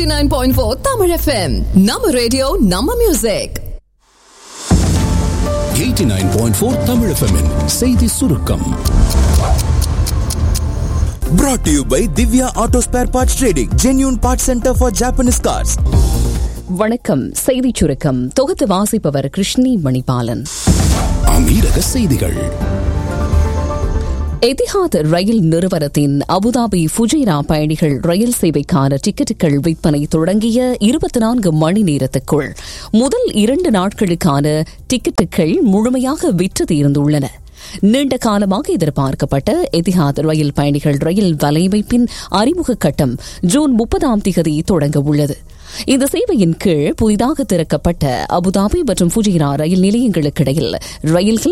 89.4 Tamil FM. நம்ம radio நம்ம music 89.4 Tamil FM -இன் செய்தி சுருக்கம் Brought to you by Divya Auto Spare Parts Trading, genuine parts center for Japanese cars. வணக்கம் செய்திச் சுருக்கம் தொகுத்து வாசிப்பவர் கிருஷ்ணி மணிபாலன் அமீரக செய்திகள் எதிஹாத் ரயில் நிறுவனத்தின் அபுதாபி ஃபுஜைரா பயணிகள் ரயில் சேவைக்கான டிக்கெட்டுகள் விற்பனை தொடங்கிய இருபத்தி நான்கு மணி நேரத்துக்குள் முதல் இரண்டு நாட்களுக்கான டிக்கெட்டுகள் முழுமையாக விற்று தீர்ந்துள்ளன நீண்ட காலமாக எதிர்பார்க்கப்பட்ட எதிஹாத் ரயில் பயணிகள் ரயில் வலையமைப்பின் அறிமுக கட்டம் ஜூன் முப்பதாம் திகதி தொடங்க உள்ளது இந்த சேவையின் கீழ் புதிதாக திறக்கப்பட்ட அபுதாபி மற்றும் ஃபுஜிரா ரயில் நிலையங்களுக்கிடையில் ரயில்கள்